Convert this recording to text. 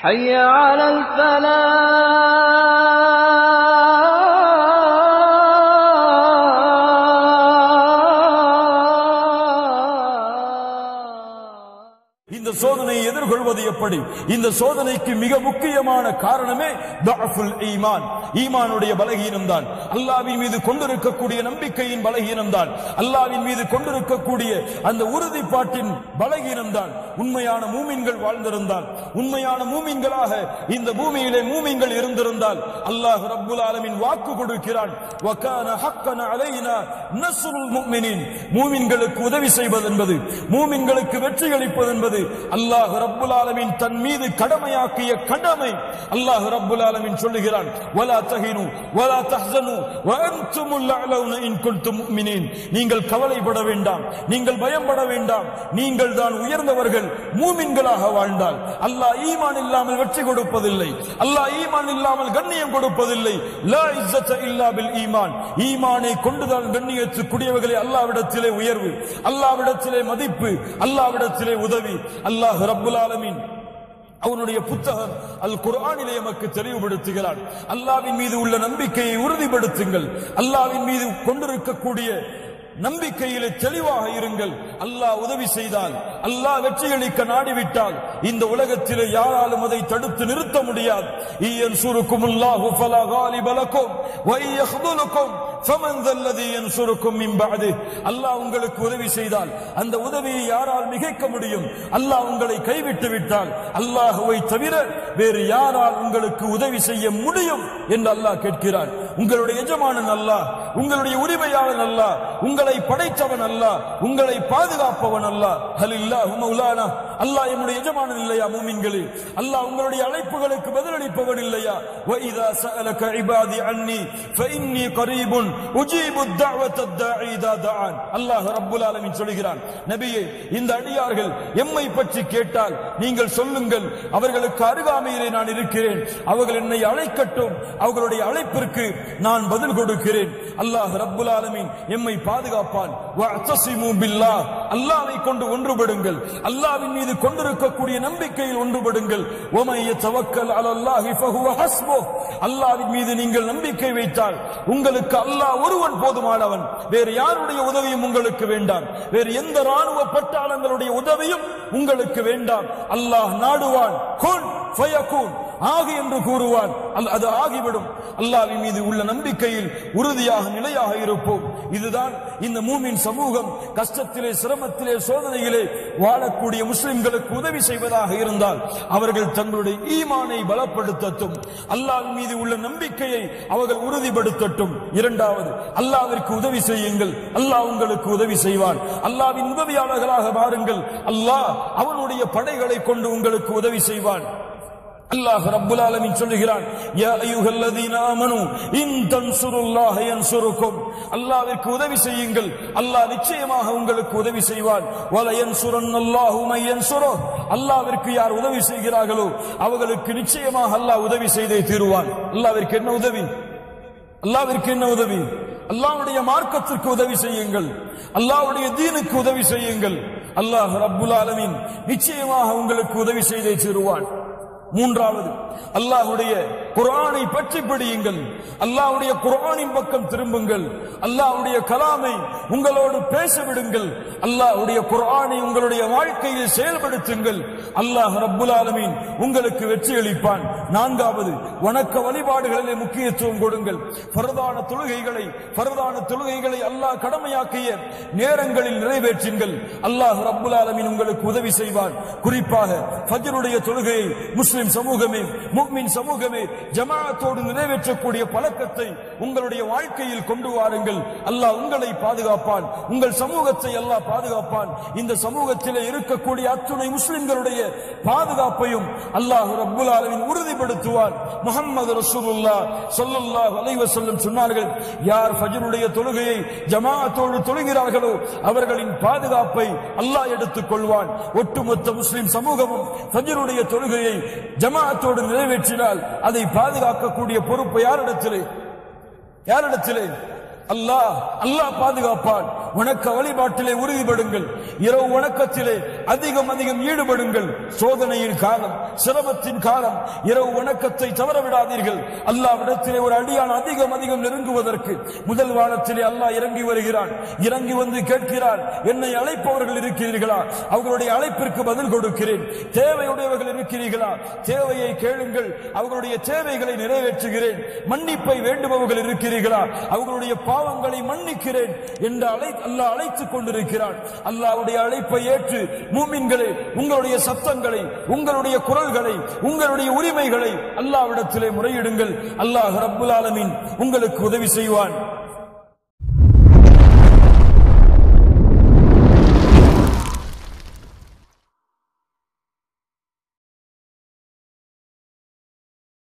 حي على الفلاح இந்த சோதனையை எதிர்கொள்வது எப்படி இந்த சோதனைக்கு மிக முக்கியமான காரணமே தஅஃபுல் ஈமான் ஈமானுடைய பலகீனம் தான் அல்லாவின் மீது கொண்டிருக்கக்கூடிய நம்பிக்கையின் பலகீனம் தான் அல்லாவின் மீது கொண்டிருக்கக்கூடிய அந்த உறுதிப்பாட்டின் பலகீனம் தான் உண்மையான மூமின்கள் வாழ்ந்திருந்தால் உண்மையான மூமின்களாக இந்த பூமியிலே மூமின்கள் இருந்திருந்தால் அல்லாஹ் ரப்புல் ஆலமீன் வாக்கு கொடுக்கிறான் வகான ஹக்கன அலைனா நஸ்ருல் முஃமினீன் மூமின்களுக்கு உதவி செய்வது என்பது மூமின்களுக்கு வெற்றி அளிப்பது என்பது அல்லாஹ் ரப்புல் ஆலமீன் தன் மீது கடமையாக்கிய கடமை அல்லாஹ் ரப்புல் ஆலமீன் சொல்லுகிறான் வலா தஹினு வலா தஹ்சனு வஅன்துமுல் அலவுன இன் குன்தும் முஃமினீன் நீங்கள் கவலைப்பட வேண்டாம் நீங்கள் பயப்பட வேண்டாம் நீங்கள் தான் உயர்ந்தவர்கள் மூமின்களாக வாழ்ந்தால் அல்லாஹ் ஈமான் இல்லாமல் வெற்றி கொடுப்பதில்லை அல்லாஹ் ஈமான் இல்லாமல் கண்ணியம் கொடுப்பதில்லை லா இஸ்ஸத இல்லா பில் ஈமான் ஈமானை கொண்டுதான் கண்ணியத்துக்குரியவர்களே அல்லாவிடத்திலே உயர்வு அல்லாவிடத்திலே மதிப்பு அல்லாவிடத்திலே உதவி அல்லாஹ் ரப்புல் ஆலமீன் அவனுடைய புத்தகம் அல் குர்ஆனிலே எமக்கு தெளிவுபடுத்துகிறான் அல்லாவின் மீது உள்ள நம்பிக்கையை உறுதிப்படுத்துங்கள் அல்லாவின் மீது கொண்டிருக்கக்கூடிய நம்பிக்கையிலே தெளிவாக இருங்கள் அல்லாஹ் உதவி செய்தால் அல்லாஹ் வெற்றியளிக்க நாடிவிட்டால் இந்த உலகத்திலே யாராலும் அதை தடுத்து நிறுத்த முடியாது ஈயன் சுருக்கும் அல்லாஹு ஃபலா காலிப லக்கும் வை யஹ்துலுக்கும் ஃபமன் தல்லதி யன்சுருக்கும் மின் பஅதி அல்லாஹ் உங்களுக்கு உதவி செய்தால் அந்த உதவியை யாரால் மிகைக்க முடியும் அல்லாஹ் உங்களை கைவிட்டு விட்டால் அல்லாஹுவை தவிர வேறு யாரால் உங்களுக்கு உதவி செய்ய முடியும் என்று அல்லாஹ் கேட்கிறான் உங்களுடைய எஜமானன் அல்லாஹ் உங்களுடைய உரிமையாளன் அல்லாஹ் உங்களை படைத்தவன் அல்லாஹ் உங்களை பாதுகாப்பவன் அல்லாஹ் ஹலில்லாஹு மௌலானா அல்லாஹ் என்னுடைய எஜமானன் இல்லையா மூமின்களே அல்லாஹ் உங்களுடைய அழைப்புகளுக்கு பதிலளிப்பவன் இல்லையா وَإِذَا سَأَلَكَ عِبَادِي عَنِّي فَإِنِّي قَرِيبٌ أُجِيبُ الدَّعْوَةَ الدَّاعِي إِذَا دَعَانِ அல்லாஹ் ரப்புல் ஆலமீன் சொல்கிறான் நபியே இந்த அடியார்கள் எம்மை பற்றி கேட்டால் நீங்கள் சொல்லுங்கள் அவர்களுக்கு அருகாமையிலே நான் இருக்கிறேன் அவர்கள் என்னை அழைக்கட்டும் அவர்களுடைய அழைப்பிற்கு நான் பதில் கொடுக்கிறேன் அல்லாஹ் ரப்புல் ஆலமீன் எம்மை பாதுகாப்பான் வஅத்தஸிமு பில்லாஹ் அல்லாஹ்வை கொண்டு ஒன்றுபடுங்கள் அல்லாஹ்வின் மீது கொண்டிருக்கக்கூடிய நம்பிக்கையில் ஒன்றுபடுங்கள் وَمَن يَتَوَكَّلْ عَلَى اللَّهِ فَهُوَ حَسْبُهُ அல்லாஹ்வின் மீது நீங்கள் நம்பிக்கை வைத்தால் உங்களுக்கு அல்லாஹ் ஒருவன் போதுமானவன் வேறு யாருடைய உதவியும் உங்களுக்கு வேண்டாம் வேறு எந்த ராணுவ பட்டாளங்களுடைய உதவியும் உங்களுக்கு வேண்டாம் அல்லாஹ் நாடுவான் குன் ஃபயகுன் ஆகு என்று கூறுவான் அல்- அது ஆகிவிடும் அல்லாஹ்வின் மீது உள்ள நம்பிக்கையில் உறுதியாக நிலையாக இருப்போம் இதுதான் இந்த மூமின் சமூகம் கஷ்டத்திலே சிரமத்திலே சோதனையிலே வாழக்கூடிய முஸ்லிம்களுக்கு உதவி செய்வதாக இருந்தால் அவர்கள் தங்களுடைய ஈமானை பலப்படுத்தட்டும் அல்லாஹ்வின் மீது உள்ள நம்பிக்கையை அவர்கள் உறுதிப்படுத்தட்டும் இரண்டாவது அல்லாஹ்விற்கு உதவி செய்யுங்கள் அல்லாஹ் உங்களுக்கு உதவி செய்வான் அல்லாஹ்வின் உதவியாளர்களாக மாறுங்கள் அல்லாஹ் அவனுடைய படைகளை கொண்டு உங்களுக்கு உதவி செய்வான் அல்லாஹ் ரப்புல் ஆலமீன் சொல்லுகிறான் யா அய்யுஹல்லதீன ஆமனு இன் தன்சுருல்லாஹ யன்சுருக்கும் அல்லாஹ்விற்கு உதவி செய்யுங்கள் அல்லாஹ் நிச்சயமாக உங்களுக்கு உதவி செய்வான் வல யன்சுரன்னல்லாஹு மை யன்சுருஹ் அல்லாஹ்விற்கு யார் உதவி செய்கிறார்களோ அவர்களுக்கு நிச்சயமாக அல்லாஹ் உதவி செய்தே தீருவான் அல்லாஹ்விற்கு என்ன உதவி அல்லாஹ்விற்கு என்ன உதவி அல்லாஹ்வுடைய மார்க்கத்திற்கு உதவி செய்யுங்கள் அல்லாஹ்வுடைய தீனுக்கு உதவி செய்யுங்கள் அல்லாஹ் ரப்புல் ஆலமீன் நிச்சயமாக உங்களுக்கு உதவி செய்தே தீருவான் மூன்றாவது அல்லாஹ்வுடைய குர்ஆனை பற்றி படியுங்கள் அல்லாஹ்வுடைய குர்ஆனின் பக்கம் திரும்புங்கள் அல்லாஹ்வுடைய கலாமை உங்களோடு பேச விடுங்கள் அல்லாஹ்வுடைய குர்ஆனை உங்களுடைய வாழ்க்கையில் செயல்படுத்துங்கள் அல்லாஹ் ரப்புல் ஆலமீன் உங்களுக்கு வெற்றி அளிப்பான் நான்காவது வணக்க வழிபாடுகளிலே முக்கியத்துவம் கொடுங்கள் ஃபர்தான தொழுகைகளை ஃபர்தான தொழுகைகளை அல்லாஹ் கடமையாக்கிய நேரங்களில் நிறைவேற்றுங்கள் அல்லாஹ் ரப்புல் ஆலமீன் உங்களுக்கு உதவி செய்வான் குறிப்பாக ஃபஜ்ருடைய தொழுகையை முஸ்லிம் சமூகமே முஃமின் சமூகமே ஜமாஅத்தோடு நிறைவேற்றக்கூடிய பழக்கத்தை உங்களுடைய வாழ்க்கையில் கொண்டு வாருங்கள் அல்லாஹ் உங்களை பாதுகாப்பான் உங்கள் சமூகத்தை அல்லாஹ் பாதுகாப்பான் இந்த சமூகத்திலே இருக்கக்கூடிய அத்துணை முஸ்லிம்களுடைய பாதுகாப்பையும் அல்லாஹ் ரப்புல் ஆலமீன் உறுதிப்படுத்துவான் முஹம்மது ரசூலுல்லாஹ் ஸல்லல்லாஹு அலைஹி வஸல்லம் சொன்னார்கள் யார் ஃபஜ்ருடைய தொழுகையை ஜமாஅத்தோடு தொழுகிறார்களோ அவர்களின் பாதுகாப்பை அல்லாஹ் எடுத்துக் கொள்வான் ஒட்டுமொத்த முஸ்லிம் சமூகமும் ஃபஜ்ருடைய தொழுகையை ஜமாஅத்தோடு நிறைவேற்றினால் அதை பாதுகாக்கக்கூடிய பொறுப்பு யாரிடத்திலே யாரிடத்திலே அல்லாஹ் அல்லாஹ் பாதுகாப்பான் வணக்க வழிபாட்டிலே உறுதிப்படுங்கள் இரவு வணக்கத்திலே அதிகம் அதிகம் ஈடுபடுங்கள் சோதனையின் காலம் சிரமத்தின் காலம் இரவு வணக்கத்தை தவற விடாதீர்கள் அல்லாவிடத்திலே ஒரு அடியான் அதிகம் அதிகம் நெருங்குவதற்கு முதல் வானத்திலே அல்லாஹ் இறங்கி வருகிறான் இறங்கி வந்து கேட்கிறான் என்னை அழைப்பவர்கள் இருக்கிறீர்களா அவர்களுடைய அழைப்பிற்கு பதில் கொடுக்கிறேன் தேவையுடையவர்கள் இருக்கிறீர்களா தேவையை கேளுங்கள் அவர்களுடைய தேவைகளை நிறைவேற்றுகிறேன் மன்னிப்பை வேண்டுபவர்கள் இருக்கிறீர்களா அவர்களுடைய பாவங்களை மன்னிக்கிறேன் என்று அழை அல்லாஹ் அழைத்துக் கொண்டிருக்கிறான் அல்லாஹ்வுடைய அழைப்பை ஏற்று மூமின்களே உங்களுடைய சத்தங்களை உங்களுடைய குரல்களை உங்களுடைய உரிமைகளை அல்லாஹ்விடத்திலே முறையிடுங்கள் அல்லாஹ் ரப்புல் ஆலமீன் உங்களுக்கு உதவி செய்வான்